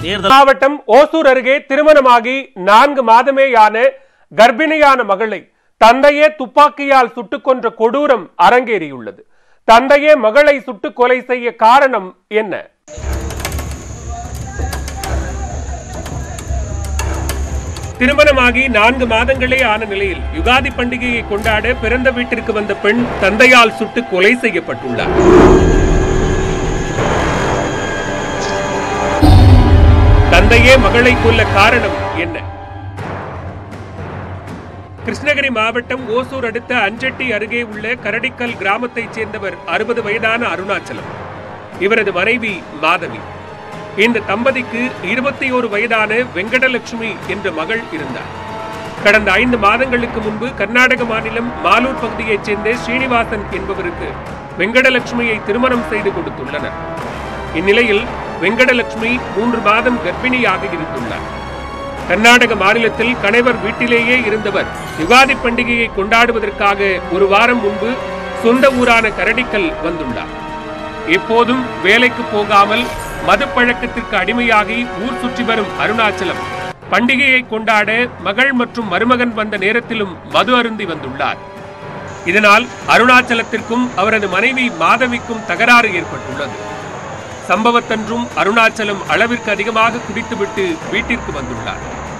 தேர்தல் மாவட்டம் ஓசூர் அருகே திருமணமாகி நான்கு மாதமேயான கர்ப்பிணியான மகளை தந்தையே துப்பாக்கியால் சுட்டுக் கொன்ற கொடூரம் அரங்கேறியுள்ளது தந்தையே மகளை சுட்டுக் கொலை செய்ய காரணம் என்ன திருமணமாகி நான்கு மாதங்களே ஆன நிலையில் யுகாதி பண்டிகையை கொண்டாட பிறந்த வீட்டிற்கு வந்த பெண் தந்தையால் சுட்டு கொலை செய்யப்பட்டுள்ளார் தந்தையே மகளை கொல்ல காரணம் என்ன கிருஷ்ணகிரி மாவட்டம் ஓசூர் அடுத்த அஞ்செட்டி அருகே உள்ள கரடிக்கல் கிராமத்தைச் சேர்ந்தவர் அறுபது வயதான அருணாச்சலம் இவரது மனைவி மாதவி இந்த தம்பதிக்கு இருபத்தி ஒரு வயதான வெங்கடலட்சுமி என்ற மகள் இருந்தார் கடந்த ஐந்து மாதங்களுக்கு முன்பு கர்நாடக மாநிலம் மாலூர் பகுதியைச் சேர்ந்த ஸ்ரீனிவாசன் என்பவருக்கு வெங்கடலட்சுமியை திருமணம் செய்து கொடுத்துள்ளனர் இந்நிலையில் வெங்கடலட்சுமி மூன்று மாதம் கர்ப்பிணியாக இருந்துள்ளார் கர்நாடக மாநிலத்தில் கணவர் வீட்டிலேயே இருந்தவர் யுகாதி பண்டிகையை கொண்டாடுவதற்காக ஒரு வாரம் முன்பு சொந்த ஊரான கரடிக்கல் வந்துள்ளார் எப்போதும் வேலைக்கு போகாமல் மதுப்பழக்கத்திற்கு அடிமையாகி ஊர் சுற்றி வரும் அருணாச்சலம் பண்டிகையை கொண்டாட மகள் மற்றும் மருமகன் வந்த நேரத்திலும் மது அருந்தி வந்துள்ளார் இதனால் அருணாச்சலத்திற்கும் அவரது மனைவி மாதவிக்கும் தகராறு ஏற்பட்டுள்ளது சம்பவத்தன்றும் அருணாச்சலம் அளவிற்கு அதிகமாக குடித்துவிட்டு வீட்டிற்கு வந்துள்ளார்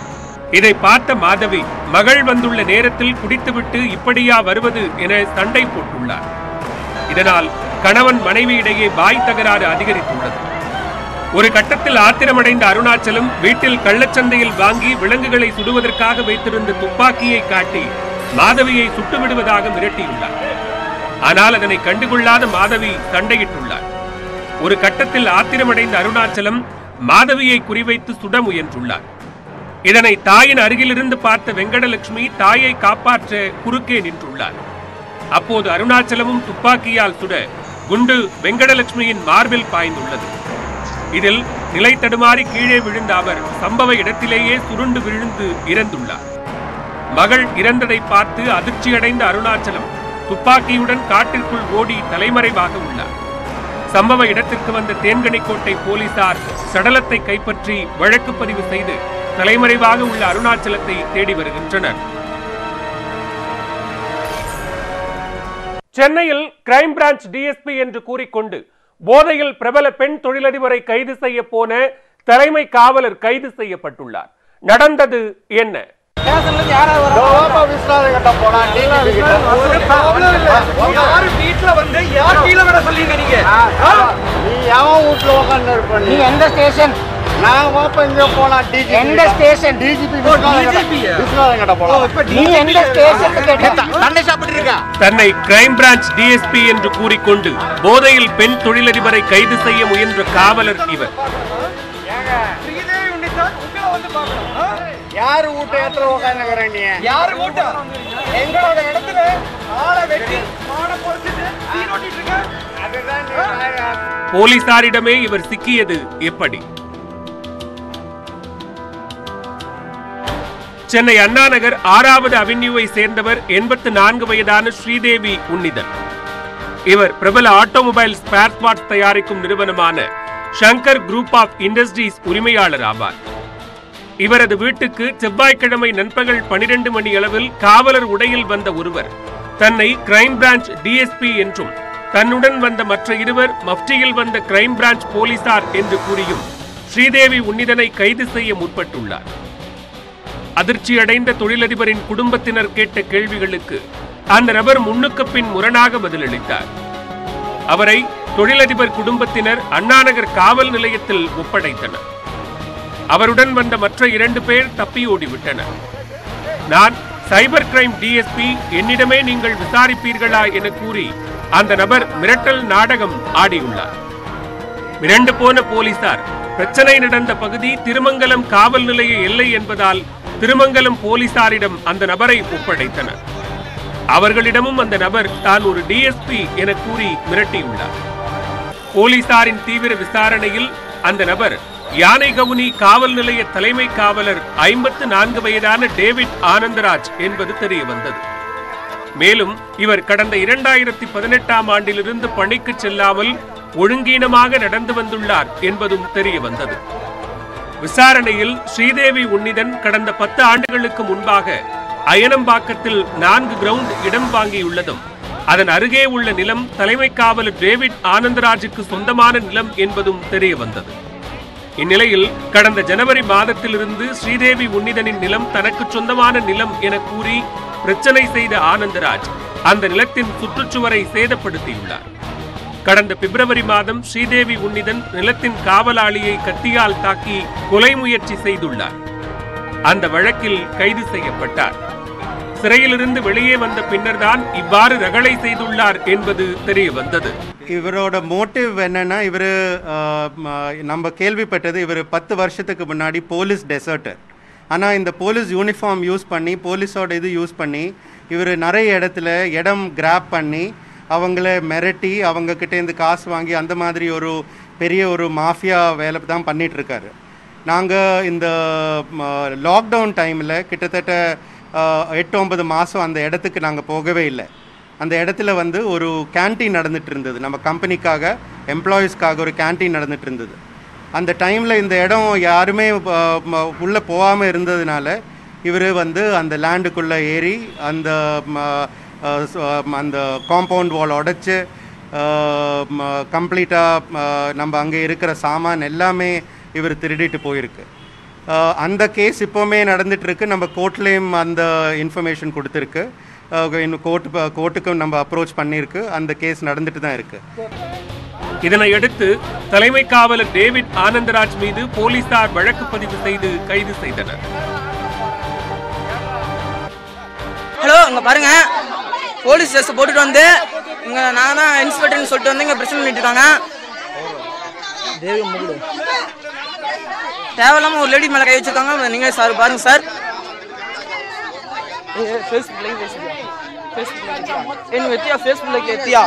இதை பார்த்த மாதவி மகள் வந்துள்ள நேரத்தில் குடித்துவிட்டு இப்படியா வருவது என சண்டை போட்டுள்ளார் இதனால் கணவன் மனைவியிடையே பாய் தகராறு அதிகரித்துள்ளது ஒரு கட்டத்தில் ஆத்திரமடைந்த அருணாச்சலம் வீட்டில் கள்ளச்சந்தையில் வாங்கி விலங்குகளை சுடுவதற்காக வைத்திருந்த துப்பாக்கியை காட்டி மாதவியை சுட்டுவிடுவதாக மிரட்டியுள்ளார் ஆனால் அதனை கண்டுகொள்ளாத மாதவி சண்டையிட்டுள்ளார் ஒரு கட்டத்தில் ஆத்திரமடைந்த அருணாச்சலம் மாதவியை குறிவைத்து சுட முயன்றுள்ளார் இதனை தாயின் அருகிலிருந்து பார்த்த வெங்கடலட்சுமி தாயை காப்பாற்ற குறுக்கே நின்றுள்ளார் அப்போது அருணாச்சலமும் துப்பாக்கியால் சுட குண்டு வெங்கடலட்சுமியின் மார்பில் பாய்ந்துள்ளது இதில் நிலை தடுமாறி கீழே விழுந்த அவர் சம்பவ இடத்திலேயே சுருண்டு விழுந்து இறந்துள்ளார் மகள் இறந்ததை பார்த்து அதிர்ச்சியடைந்த அருணாச்சலம் துப்பாக்கியுடன் காட்டிற்குள் ஓடி தலைமறைவாக உள்ளார் சம்பவ இடத்திற்கு வந்த தேன்கனிக்கோட்டை போலீசார் சடலத்தை கைப்பற்றி வழக்கு பதிவு செய்து தலைமறைவாக உள்ள அருணாச்சலத்தை தேடி வருகின்றனர் சென்னையில் கிரைம் பிரான்ச் டிஎஸ்பி என்று கூறிக்கொண்டு போதையில் பிரபல பெண் தொழிலதிபரை கைது செய்ய போன தலைமை காவலர் கைது செய்யப்பட்டுள்ளார் நடந்தது என்ன யாரு வீட்டுல வந்து யார் கீழே விட சொல்லிங்க நீங்க நீ எவன் வீட்டுல உட்காந்து இருப்ப நீ நீ எந்த ஸ்டேஷன் நாங்க பாப்ப இங்க போலாம் டிஜிபி எந்த ஸ்டேஷன் டிஜிபி DGP யா? விஸ்வநாதன் கிட்ட போலாம் நீ எந்த ஸ்டேஷன் கேட்டா தண்ணி சாப்பிட்டு இருக்கா தன்னை கிரைம் பிரான்ச் டிஎஸ்பி என்று கூறிக்கொண்டு போதையில் பெண் தொழிலதிபரை கைது செய்ய முயன்ற காவலர் இவர் ஸ்ரீதேவி உன்னித்தான் உங்களை வந்து பார்க்கணும் ஆ? யாரு வீட்டு ஏத்துல உட்காந்துக்கிற நீ யாரு ஓட்டா எங்களோட இடத்துல ஆளை வெட்டி மாடை பொறுத்துட்டு சீன் ஓட்டிட்டு இருக்க அதுதான் நீ நாயா- போலீசாரிடமே இவர் சிக்கியது எப்படி சென்னை அண்ணா நகர் ஆறாவது அவென்யூவை சேர்ந்தவர் எண்பத்து நான்கு வயதான ஸ்ரீதேவி உன்னிதன் இவர் பிரபல ஆட்டோமொபைல் ஸ்பேர் பார்ட்ஸ் தயாரிக்கும் நிறுவனமான ஷங்கர் குரூப் ஆஃப் இண்டஸ்ட்ரீஸ் உரிமையாளர் ஆவார் இவரது வீட்டுக்கு செவ்வாய்க்கிழமை நண்பகல் பனிரெண்டு மணி அளவில் காவலர் உடையில் வந்த ஒருவர் தன்னை கிரைம் பிரான்ச் டிஎஸ்பி என்றும் தன்னுடன் வந்த மற்ற இருவர் மஃப்டியில் வந்த கிரைம் பிரான்ச் போலீசார் என்று கூறியும் ஸ்ரீதேவி உன்னிதனை கைது செய்ய முற்பட்டுள்ளார் அதிர்ச்சியடைந்த தொழிலதிபரின் குடும்பத்தினர் கேட்ட கேள்விகளுக்கு அந்த நபர் முன்னுக்கு பின் முரணாக பதிலளித்தார் அவரை தொழிலதிபர் குடும்பத்தினர் அண்ணாநகர் காவல் நிலையத்தில் ஒப்படைத்தனர் அவருடன் வந்த மற்ற இரண்டு பேர் தப்பி ஓடிவிட்டனர் நான் சைபர் கிரைம் டிஎஸ்பி என்னிடமே நீங்கள் விசாரிப்பீர்களா என கூறி அந்த நபர் மிரட்டல் நாடகம் ஆடியுள்ளார் மிரண்டு போன போலீசார் பிரச்சனை நடந்த பகுதி திருமங்கலம் காவல் நிலைய எல்லை என்பதால் திருமங்கலம் போலீசாரிடம் அந்த நபரை ஒப்படைத்தனர் அவர்களிடமும் அந்த நபர் தான் ஒரு டிஎஸ்பி என கூறி மிரட்டியுள்ளார் போலீசாரின் தீவிர விசாரணையில் அந்த நபர் யானைகவுனி காவல் நிலைய தலைமை காவலர் ஐம்பத்து நான்கு வயதான டேவிட் ஆனந்தராஜ் என்பது தெரிய வந்தது மேலும் இவர் கடந்த இரண்டாயிரத்தி பதினெட்டாம் ஆண்டிலிருந்து பணிக்கு செல்லாமல் ஒழுங்கீனமாக நடந்து வந்துள்ளார் என்பதும் தெரிய வந்தது விசாரணையில் ஸ்ரீதேவி உன்னிதன் கடந்த பத்து ஆண்டுகளுக்கு முன்பாக அயனம்பாக்கத்தில் நான்கு கிரவுண்ட் இடம் வாங்கியுள்ளதும் அதன் அருகே உள்ள நிலம் தலைமை காவலர் டேவிட் ஆனந்தராஜுக்கு சொந்தமான நிலம் என்பதும் தெரிய வந்தது இந்நிலையில் கடந்த ஜனவரி மாதத்திலிருந்து ஸ்ரீதேவி உன்னிதனின் நிலம் தனக்கு சொந்தமான நிலம் என கூறி பிரச்சனை செய்த ஆனந்தராஜ் அந்த நிலத்தின் சுற்றுச்சுவரை சேதப்படுத்தியுள்ளார் கடந்த பிப்ரவரி மாதம் ஸ்ரீதேவி உன்னிதன் நிலத்தின் காவலாளியை கத்தியால் தாக்கி கொலை முயற்சி செய்துள்ளார் அந்த வழக்கில் கைது செய்யப்பட்டார் சிறையிலிருந்து வெளியே வந்த பின்னர்தான் இவ்வாறு ரகளை செய்துள்ளார் என்பது தெரிய வந்தது இவரோட மோட்டிவ் என்னன்னா இவர் நம்ம கேள்விப்பட்டது இவர் பத்து வருஷத்துக்கு முன்னாடி போலீஸ் டெசர்ட்டர் ஆனால் இந்த போலீஸ் யூனிஃபார்ம் யூஸ் பண்ணி போலீஸோட இது யூஸ் பண்ணி இவர் நிறைய இடத்துல இடம் கிராப் பண்ணி அவங்கள மிரட்டி அவங்க கிட்டேருந்து காசு வாங்கி அந்த மாதிரி ஒரு பெரிய ஒரு மாஃபியா வேலை தான் பண்ணிட்டு இருக்காரு நாங்கள் இந்த லாக்டவுன் டைமில் கிட்டத்தட்ட அஹ், எட்டு ஒன்பது மாதம் அந்த இடத்துக்கு நாங்கள் போகவே இல்லை அந்த இடத்துல வந்து ஒரு கேண்டீன் நடந்துட்டு இருந்தது நம்ம கம்பெனிக்காக எம்ப்ளாயீஸ்க்காக ஒரு கேண்டீன் நடந்துட்டு இருந்தது அந்த டைமில் இந்த இடம் யாருமே உள்ளே போகாமல் இருந்ததுனால இவர் வந்து அந்த லேண்டுக்குள்ளே ஏறி அந்த ம, அஹ், ச- அந்த காம்பவுண்ட் வால் உடைச்சு கம்ப்ளீட்டாக நம்ம அங்கே இருக்கிற சாமான் எல்லாமே இவர் திருடிட்டு போயிருக்கு அஹ், அந்த கேஸ் இப்போவுமே நடந்துட்டு இருக்கு நம்ம கோர்ட்லேயும் அந்த இன்ஃபர்மேஷன் கொடுத்துருக்கு அஹ், இன்னும் கோர்ட் கோர்ட்டுக்கும் நம்ம அப்ரோச் பண்ணியிருக்கு அந்த கேஸ் நடந்துட்டு தான் இருக்குது இதனையடுத்து தலைமை காவலர் டேவிட் ஆனந்தராஜ் மீது போலீசார் வழக்கு பதிவு செய்து கைது செய்தனர் ஹலோ இங்க பாருங்க போலீஸ் ட்ரெஸ் போட்டுட்டு வந்து இங்க நான் தான் இன்ஸ்பெக்டர்னு சொல்லிட்டு வந்து இங்க பிரச்சனை பண்ணிட்டு இருக்காங்க தேவி முகுடு தேவையில்லாம ஒரு லேடி மேல கை வச்சிருக்காங்க நீங்க சார் பாருங்க சார் ஃபேஸ்புக்ல பேசுறியா ஃபேஸ்புக்ல என்ன வெத்தியா ஃபேஸ்புக்ல எத்தியா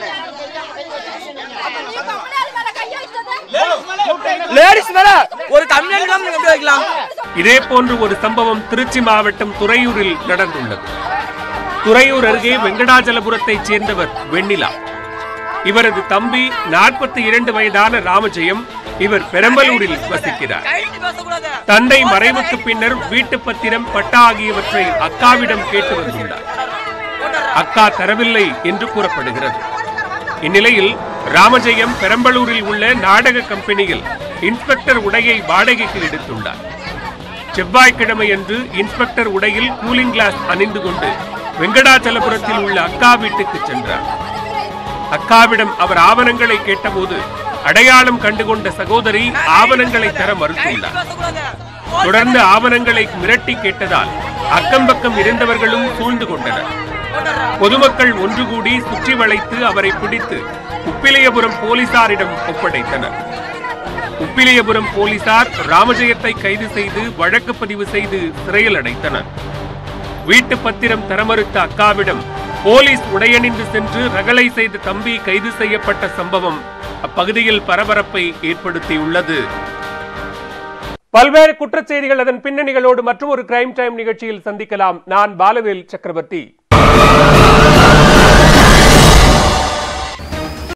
லேடிஸ் மேல ஒரு கம்ப்ளைண்ட் இல்லாம நீங்க எப்படி வைக்கலாம் இதே போன்று ஒரு சம்பவம் திருச்சி மாவட்டம் துறையூரில் நடந்துள்ளது துறையூர் அருகே வெங்கடாஜலபுரத்தைச் சேர்ந்தவர் வெண்ணிலா இவரது தம்பி நாற்பத்தி இரண்டு வயதான ராமஜெயம் இவர் பெரம்பலூரில் வசிக்கிறார் கைட்டு பேசக்கூடாது தந்தை மறைவுக்கு பின்னர் வீட்டு பத்திரம் பட்டா ஆகியவற்றை அக்காவிடம் கேட்டு வந்துள்ளார் அக்கா தரவில்லை என்று கூறப்படுகிறது இந்நிலையில் ராமஜெயம் பெரம்பலூரில் உள்ள நாடக கம்பெனியில் இன்ஸ்பெக்டர் உடையை வாடகைக்கு எடுத்துள்ளார் செவ்வாய்க்கிழமையன்று இன்ஸ்பெக்டர் உடையில் கூலிங் கிளாஸ் அணிந்து கொண்டு வெங்கடாச்சலபுரத்தில் உள்ள அக்கா வீட்டுக்கு சென்றார் அக்காவிடம் அவர் ஆவணங்களை கேட்டபோது அடையாளம் கண்டுகொண்ட சகோதரி ஆவணங்களை தர மறுத்துள்ளார் பேசக்கூடாது தொடர்ந்து ஆவணங்களை மிரட்டி கேட்டதால் அக்கம்பக்கம் இருந்தவர்களும் சூழ்ந்து கொண்டனர் பொதுமக்கள் ஒன்று கூடி சுற்றி வளைத்து அவரை பிடித்து உப்பிலியபுரம் போலீசாரிடம் ஒப்படைத்தனர் உப்பிலியபுரம் போலீசார் ராமஜெயத்தை கைது செய்து வழக்கு பதிவு செய்து சிறையில் அடைத்தனர் வீட்டு பத்திரம் தர மறுத்த அக்காவிடம் போலீஸ் உடையணிந்து சென்று ரகளை செய்த தம்பி கைது செய்யப்பட்ட சம்பவம் அப்பகுதியில் பரபரப்பை ஏற்படுத்தியுள்ளது பல்வேறு குற்றச்செய்திகள் அதன் பின்னணிகளோடு மற்றும் ஒரு கிரைம் டைம் நிகழ்ச்சியில் சந்திக்கலாம் நான் பாலவேல் சக்கரவர்த்தி